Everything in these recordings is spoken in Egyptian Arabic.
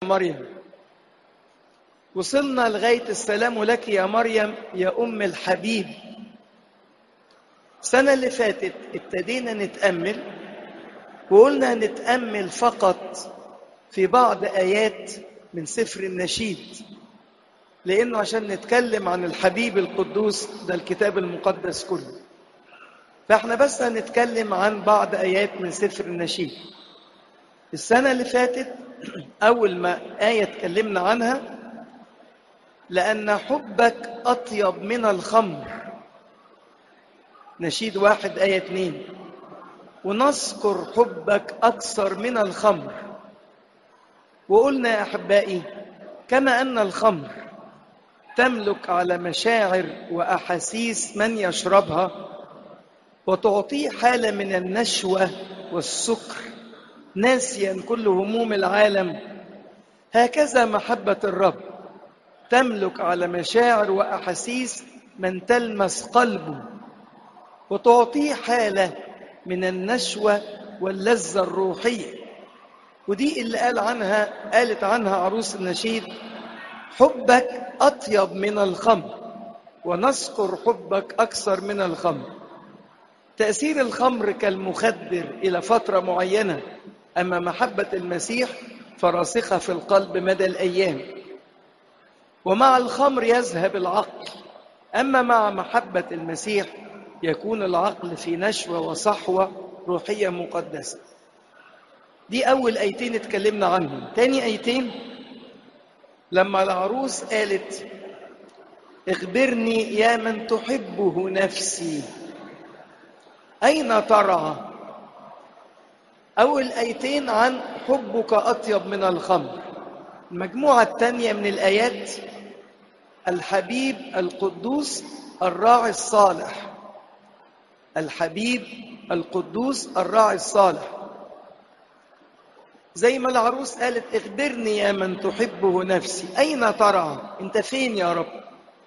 مريم وصلنا لغاية السلام لك يا مريم يا أم الحبيب السنة اللي فاتت ابتدينا نتأمل وقلنا نتأمل فقط في بعض آيات من سفر النشيد لأنه عشان نتكلم عن الحبيب القدوس ده الكتاب المقدس كله فاحنا بس هنتكلم عن بعض آيات من سفر النشيد السنة اللي فاتت أول ما آية اتكلمنا عنها لأن حبك أطيب من الخمر نشيد واحد آية اتنين ونذكر حبك أكثر من الخمر وقلنا يا أحبائي كما أن الخمر تملك على مشاعر وأحاسيس من يشربها وتعطيه حالة من النشوة والسكر ناسيا كل هموم العالم هكذا محبة الرب تملك على مشاعر وأحاسيس من تلمس قلبه وتعطيه حالة من النشوة واللذة الروحية ودي اللي قال عنها قالت عنها عروس النشيد حبك أطيب من الخمر ونذكر حبك أكثر من الخمر تأثير الخمر كالمخدر إلى فترة معينة أما محبة المسيح فراسخة في القلب مدى الأيام ومع الخمر يذهب العقل أما مع محبة المسيح يكون العقل في نشوة وصحوة روحية مقدسة دي أول أيتين اتكلمنا عنهم تاني أيتين لما العروس قالت اخبرني يا من تحبه نفسي أين ترعى أول أيتين عن حبك أطيب من الخمر المجموعة الثانية من الآيات الحبيب القدوس الراعي الصالح الحبيب القدوس الراعي الصالح زي ما العروس قالت اخبرني يا من تحبه نفسي أين ترعى أنت فين يا رب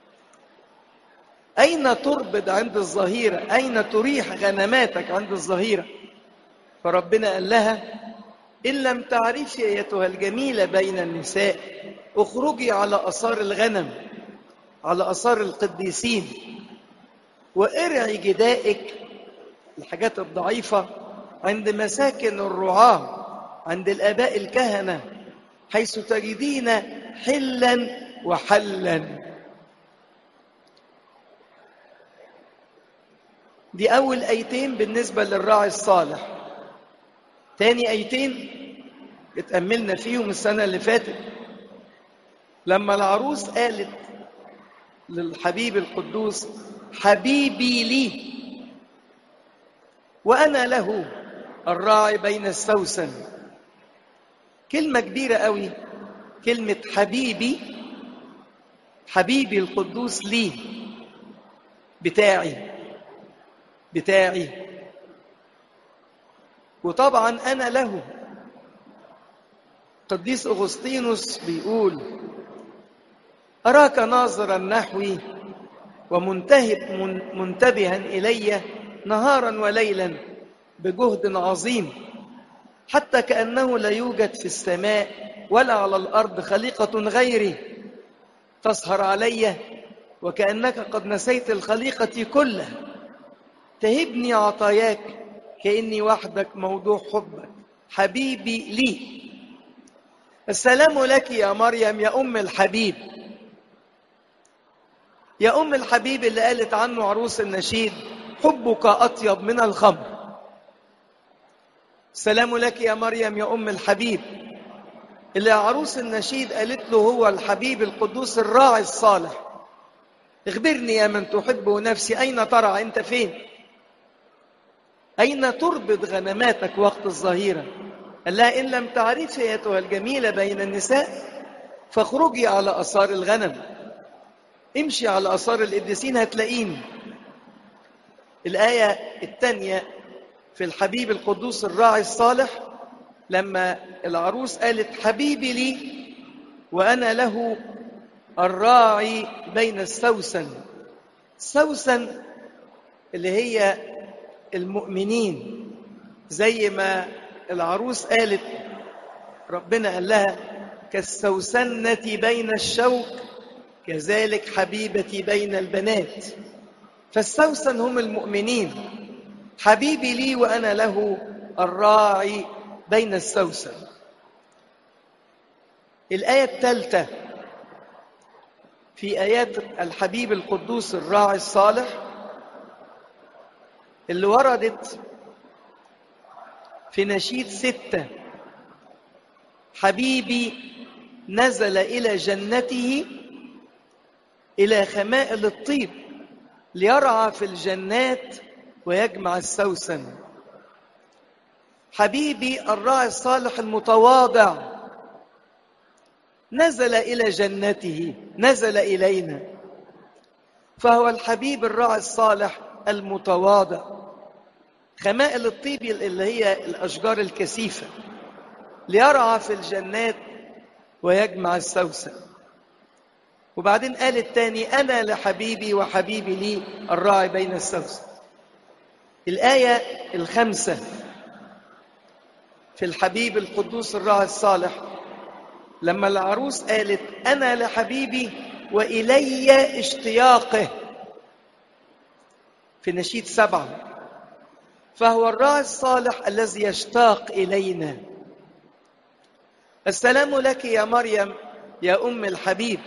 أين تربد عند الظهيرة أين تريح غنماتك عند الظهيرة فربنا قال لها إن لم تعرفي أيتها الجميلة بين النساء اخرجي على أثار الغنم على أثار القديسين وارعي جدائك الحاجات الضعيفة عند مساكن الرعاة عند الآباء الكهنة حيث تجدين حلا وحلا دي أول أيتين بالنسبة للراعي الصالح تاني أيتين اتأملنا فيهم السنة اللي فاتت لما العروس قالت للحبيب القدوس حبيبي لي وأنا له الراعي بين السوسن كلمة كبيرة قوي كلمة حبيبي حبيبي القدوس لي بتاعي بتاعي وطبعا أنا له قديس أغسطينوس بيقول أراك ناظرا نحوي ومنتهب منتبها إلي نهارا وليلا بجهد عظيم حتى كأنه لا يوجد في السماء ولا على الأرض خليقة غيري تسهر علي وكأنك قد نسيت الخليقة كلها تهبني عطاياك كأني وحدك موضوع حبك حبيبي لي السلام لك يا مريم يا أم الحبيب يا أم الحبيب اللي قالت عنه عروس النشيد حبك أطيب من الخمر السلام لك يا مريم يا أم الحبيب اللي عروس النشيد قالت له هو الحبيب القدوس الراعي الصالح اخبرني يا من تحبه نفسي أين ترى أنت فين أين تربط غنماتك وقت الظهيرة قال لها إن لم تعرفي أيتها الجميلة بين النساء فاخرجي على أثار الغنم امشي على أثار القديسين هتلاقيني الآية الثانية في الحبيب القدوس الراعي الصالح لما العروس قالت حبيبي لي وأنا له الراعي بين السوسن السوسن اللي هي المؤمنين زي ما العروس قالت ربنا قال لها كالسوسنة بين الشوك كذلك حبيبتي بين البنات فالسوسن هم المؤمنين حبيبي لي وأنا له الراعي بين السوسن الآية الثالثة في آيات الحبيب القدوس الراعي الصالح اللي وردت في نشيد ستة حبيبي نزل إلى جنته إلى خمائل الطيب ليرعى في الجنات ويجمع السوسن حبيبي الراعي الصالح المتواضع نزل إلى جنته نزل إلينا فهو الحبيب الراعي الصالح المتواضع خمائل الطيب اللي هي الأشجار الكثيفة ليرعى في الجنات ويجمع السوسن وبعدين قال الثاني أنا لحبيبي وحبيبي لي الراعي بين السوسن الآية الخامسة في الحبيب القدوس الراعي الصالح لما العروس قالت أنا لحبيبي وإلي اشتياقه في نشيد سبعة فهو الراعي الصالح الذي يشتاق إلينا السلام لك يا مريم يا أم الحبيب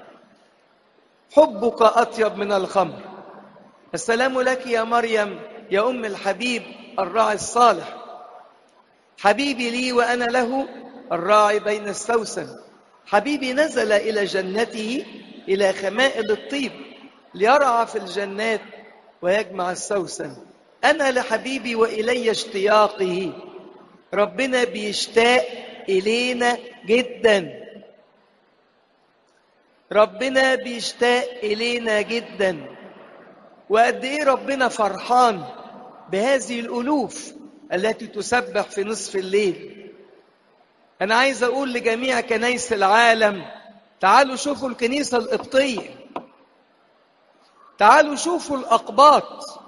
حبك أطيب من الخمر السلام لك يا مريم يا أم الحبيب الراعي الصالح حبيبي لي وأنا له الراعي بين السوسن حبيبي نزل إلى جنته إلى خمائل الطيب ليرعى في الجنات ويجمع السوسن أنا لحبيبي وإلي اشتياقه ربنا بيشتاق إلينا جدا ربنا بيشتاق إلينا جدا وقد إيه ربنا فرحان بهذه الألوف التي تسبح في نصف الليل أنا عايز أقول لجميع كنايس العالم تعالوا شوفوا الكنيسة القبطية تعالوا شوفوا الأقباط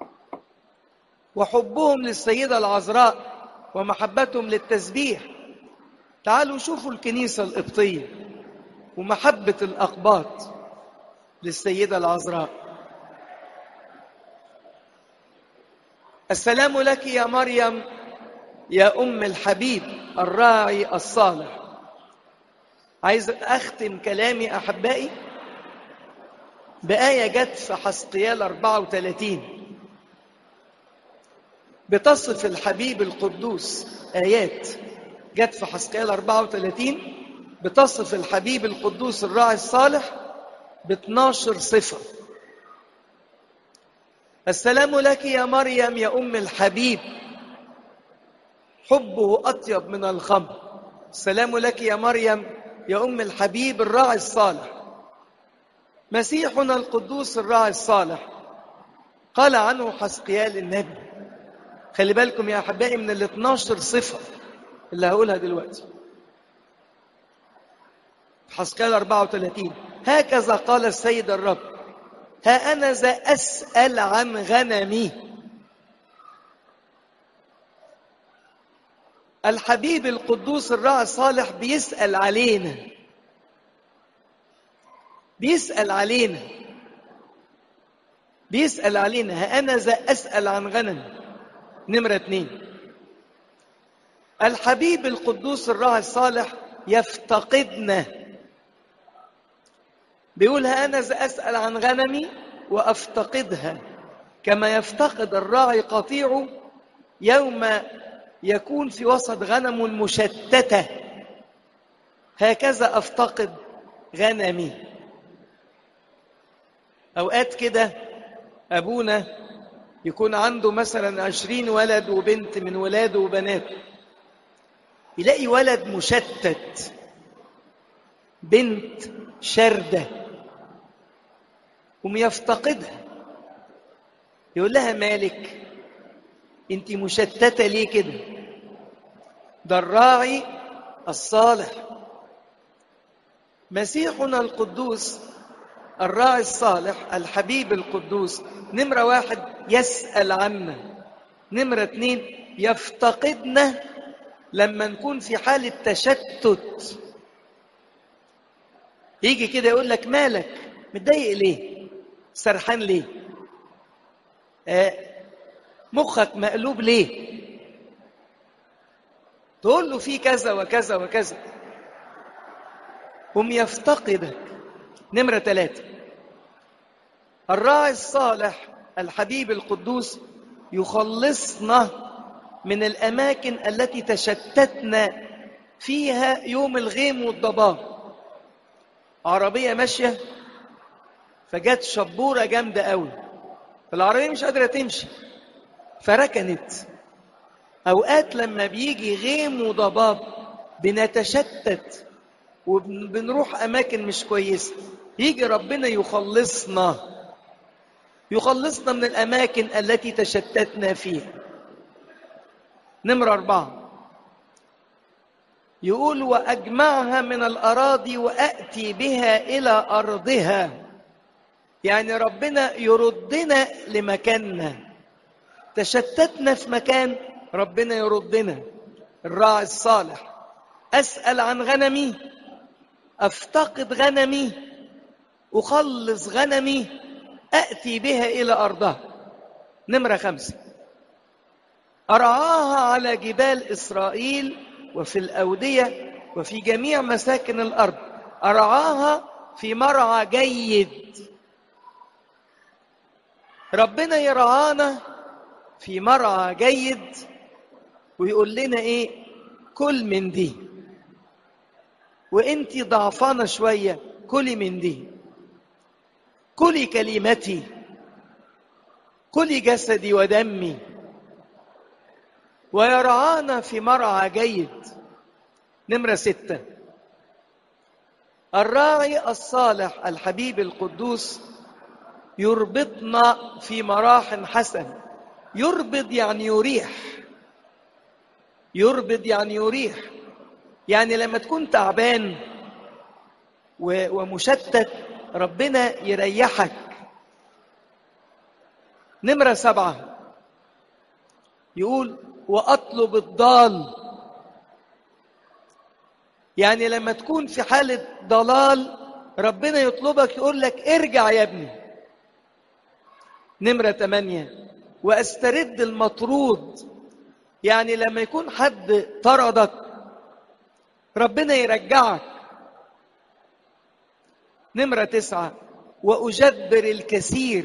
وحبهم للسيدة العذراء ومحبتهم للتسبيح تعالوا شوفوا الكنيسة القبطية ومحبة الأقباط للسيدة العذراء السلام لك يا مريم يا أم الحبيب الراعي الصالح عايز أختم كلامي أحبائي بآية جت في حسقيال 34 بتصف الحبيب القدوس آيات جت في حسقيال 34 بتصف الحبيب القدوس الراعي الصالح ب 12 صفة السلام لك يا مريم يا أم الحبيب حبه أطيب من الخمر السلام لك يا مريم يا أم الحبيب الراعي الصالح مسيحنا القدوس الراعي الصالح قال عنه حسقيال النبي خلي بالكم يا أحبائي من ال 12 صفة اللي هقولها دلوقتي حسقيال 34 هكذا قال السيد الرب ها أنا ذا أسأل عن غنمي الحبيب القدوس الراعي الصالح بيسأل علينا بيسأل علينا بيسأل علينا ها أنا ذا أسأل عن غنم نمرة اتنين الحبيب القدوس الراعي الصالح يفتقدنا بيقول ها أنا ذا أسأل عن غنمي وأفتقدها كما يفتقد الراعي قطيعه يوم يكون في وسط غنم مشتتة هكذا أفتقد غنمي أوقات كده أبونا يكون عنده مثلا عشرين ولد وبنت من ولاده وبناته يلاقي ولد مشتت بنت شردة وميفتقدها يقول لها مالك انت مشتتة ليه كده ده الراعي الصالح مسيحنا القدوس الراعي الصالح الحبيب القدوس نمرة واحد يسأل عنا نمرة اتنين يفتقدنا لما نكون في حالة تشتت يجي كده يقول لك مالك متضايق ليه سرحان ليه آه مخك مقلوب ليه تقول له في كذا وكذا وكذا هم يفتقدك نمرة ثلاثة الراعي الصالح الحبيب القدوس يخلصنا من الأماكن التي تشتتنا فيها يوم الغيم والضباب عربية ماشية فجت شبورة جامدة قوي العربية مش قادرة تمشي فركنت أوقات لما بيجي غيم وضباب بنتشتت وبنروح أماكن مش كويسة يجي ربنا يخلصنا يخلصنا من الأماكن التي تشتتنا فيها نمرة أربعة يقول وأجمعها من الأراضي وأتي بها إلى أرضها يعني ربنا يردنا لمكاننا تشتتنا في مكان ربنا يردنا الراعي الصالح أسأل عن غنمي أفتقد غنمي أخلص غنمي أأتي بها إلى أرضها نمرة خمسة أرعاها على جبال إسرائيل وفي الأودية وفي جميع مساكن الأرض أرعاها في مرعى جيد ربنا يرعانا في مرعى جيد ويقول لنا ايه كل من دي وانت ضعفانه شويه كلي من دي كلي كلمتي كلي جسدي ودمي ويرعانا في مرعى جيد نمرة ستة الراعي الصالح الحبيب القدوس يربطنا في مراح حسن يربط يعني يريح يربط يعني يريح يعني لما تكون تعبان ومشتت ربنا يريحك نمرة سبعة يقول وأطلب الضال يعني لما تكون في حالة ضلال ربنا يطلبك يقول لك ارجع يا ابني نمرة ثمانية وأسترد المطرود يعني لما يكون حد طردك ربنا يرجعك نمرة تسعة وأجبر الكثير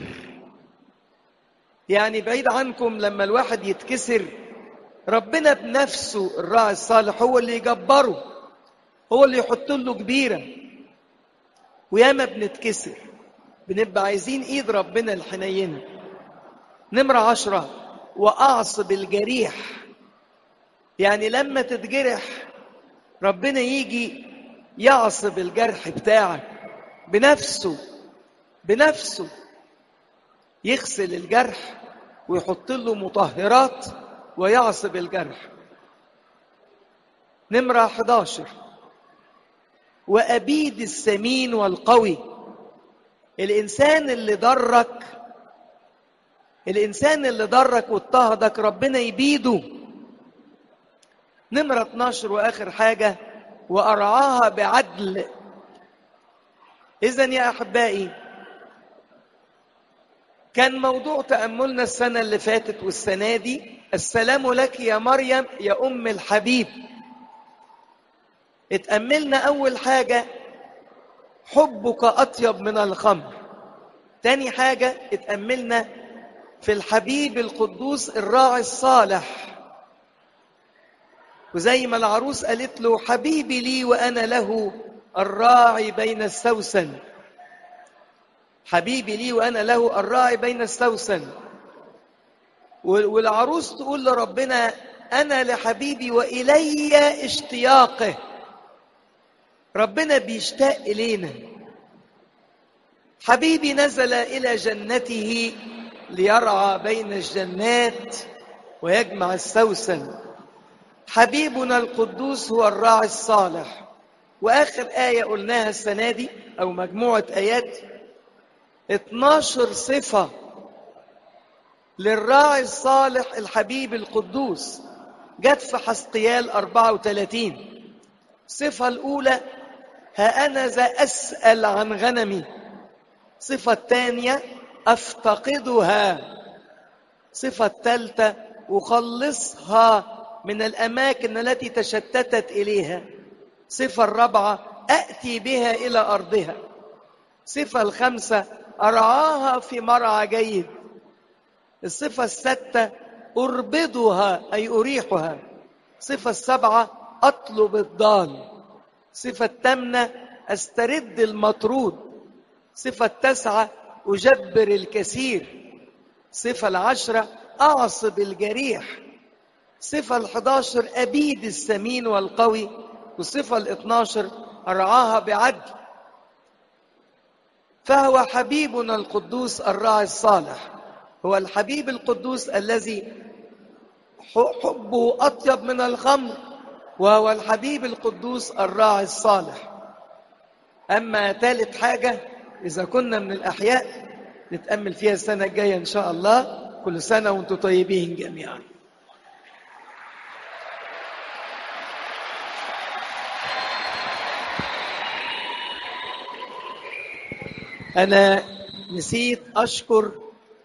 يعني بعيد عنكم لما الواحد يتكسر ربنا بنفسه الراعي الصالح هو اللي يجبره هو اللي يحط له كبيرة وياما بنتكسر بنبقى عايزين ايد ربنا الحنينة نمرة عشرة وأعصب الجريح يعني لما تتجرح ربنا يجي يعصب الجرح بتاعك بنفسه بنفسه يغسل الجرح ويحط له مطهرات ويعصب الجرح نمرة 11 وأبيد السمين والقوي الإنسان اللي ضرك الإنسان اللي ضرك واضطهدك ربنا يبيده نمرة 12 وآخر حاجة وأرعاها بعدل إذا يا أحبائي كان موضوع تأملنا السنة اللي فاتت والسنة دي السلام لك يا مريم يا أم الحبيب اتأملنا أول حاجة حبك أطيب من الخمر تاني حاجة اتأملنا في الحبيب القدوس الراعي الصالح وزي ما العروس قالت له حبيبي لي وأنا له الراعي بين السوسن حبيبي لي وأنا له الراعي بين السوسن والعروس تقول لربنا أنا لحبيبي وإلي اشتياقه ربنا بيشتاق إلينا حبيبي نزل إلى جنته ليرعى بين الجنات ويجمع السوسن حبيبنا القدوس هو الراعي الصالح واخر ايه قلناها السنه دي او مجموعه ايات 12 صفه للراعي الصالح الحبيب القدوس جت في حسقيال 34 الصفه الاولى ها أنا ذا أسأل عن غنمي صفة تانية أفتقدها صفة ثالثة أخلصها من الأماكن التي تشتتت إليها صفة الرابعة أأتي بها إلى أرضها صفة الخامسة أرعاها في مرعى جيد الصفة الستة أربضها أي أريحها صفة السبعة أطلب الضال صفة الثامنة أسترد المطرود صفة التاسعة أجبر الكثير صفة العشرة أعصب الجريح صفة الحداشر أبيد السمين والقوي والصفة الاثناشر أرعاها بعدل فهو حبيبنا القدوس الراعي الصالح هو الحبيب القدوس الذي حبه أطيب من الخمر وهو الحبيب القدوس الراعي الصالح أما ثالث حاجة إذا كنا من الأحياء نتأمل فيها السنة الجاية إن شاء الله كل سنة وأنتم طيبين جميعا أنا نسيت أشكر